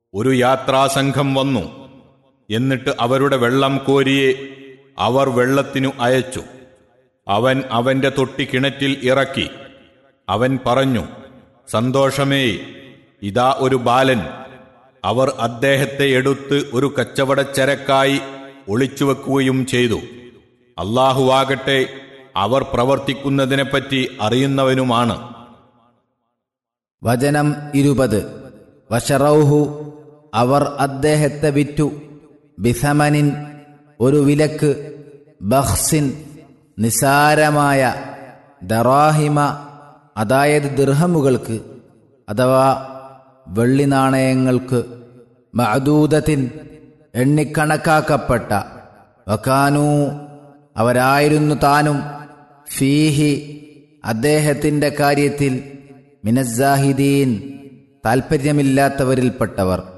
ഒരു യാത്രാസംഘം വന്നു എന്നിട്ട് അവരുടെ വെള്ളം കോരിയെ അവർ വെള്ളത്തിനു അയച്ചു അവൻ അവന്റെ തൊട്ടി കിണറ്റിൽ ഇറക്കി അവൻ പറഞ്ഞു സന്തോഷമേ ഇതാ ഒരു ബാലൻ അവർ അദ്ദേഹത്തെ എടുത്ത് ഒരു കച്ചവടച്ചരക്കായി ഒളിച്ചുവെക്കുകയും ചെയ്തു അള്ളാഹുവാകട്ടെ അവർ പ്രവർത്തിക്കുന്നതിനെപ്പറ്റി അറിയുന്നവനുമാണ് വചനം ഇരുപത് വഷറൗഹു അവർ അദ്ദേഹത്തെ വിറ്റു ബിസമനിൻ ഒരു വിലക്ക് ബഹ്സിൻ നിസാരമായ ദറാഹിമ അതായത് ദിർഹമുകൾക്ക് അഥവാ വെള്ളി നാണയങ്ങൾക്ക് മഅദൂദത്തിൻ എണ്ണിക്കണക്കാക്കപ്പെട്ട വക്കാനൂ അവരായിരുന്നു താനും ഫീഹി അദ്ദേഹത്തിൻ്റെ കാര്യത്തിൽ മിനസാഹിദീൻ താൽപ്പര്യമില്ലാത്തവരിൽപ്പെട്ടവർ